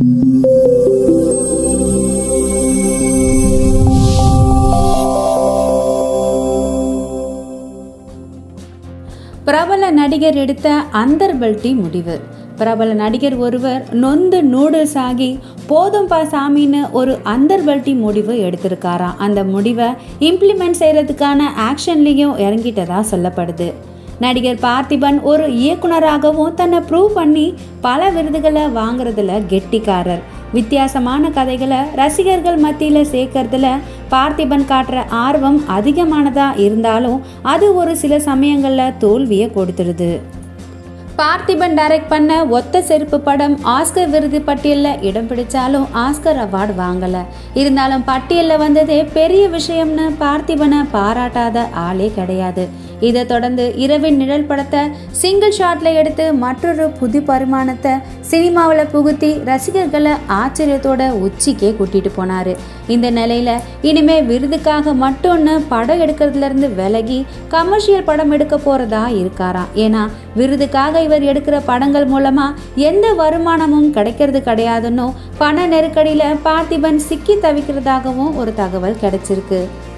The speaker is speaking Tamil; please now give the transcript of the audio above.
பிரபல நடிகர் எடுத்த அந்தர்பல்டி முடிவு பிரபல நடிகர் ஒருவர் நொந்து நூடுல்ஸ் ஆகி போதும்பா சாமின்னு ஒரு அந்தர்பல்டி முடிவு எடுத்திருக்காராம் அந்த முடிவை இம்ப்ளிமெண்ட் செய்கிறதுக்கான ஆக்ஷன்லேயும் இறங்கிட்டதா சொல்லப்படுது நடிகர் பார்த்திபன் ஒரு இயக்குனராகவும் தன்னை ப்ரூவ் பண்ணி பல விருதுகளை வாங்குறதுல கெட்டிக்காரர் வித்தியாசமான கதைகளை ரசிகர்கள் மத்தியில் சேர்க்கறதுல பார்த்திபன் காட்டுற ஆர்வம் அதிகமானதா இருந்தாலும் அது ஒரு சில சமயங்களில் தோல்வியை கொடுத்துடுது பார்த்திபன் டைரக்ட் பண்ண ஒத்த செருப்பு படம் ஆஸ்கர் விருது பட்டியலில் இடம் பிடிச்சாலும் ஆஸ்கர் அவார்டு வாங்கலை இருந்தாலும் பட்டியலில் வந்ததே பெரிய விஷயம்னு பார்த்திபனை பாராட்டாத ஆளே கிடையாது இதை தொடர்ந்து இரவின் நிழல் படத்தை சிங்கிள் ஷாட்ல எடுத்து மற்றொரு புது பரிமாணத்தை சினிமாவில் புகுத்தி ரசிகர்களை ஆச்சரியத்தோட உச்சிக்கே கூட்டிட்டு போனாரு இந்த நிலையில இனிமே விருதுக்காக மட்டும்னு படம் எடுக்கிறதுல இருந்து விலகி கமர்ஷியல் படம் எடுக்க போறதா இருக்காராம் ஏன்னா விருதுக்காக இவர் எடுக்கிற படங்கள் மூலமா எந்த வருமானமும் கிடைக்கிறது கிடையாதுன்னு பண நெருக்கடியில பார்த்திபன் சிக்கி தவிக்கிறதாகவும் ஒரு தகவல் கிடைச்சிருக்கு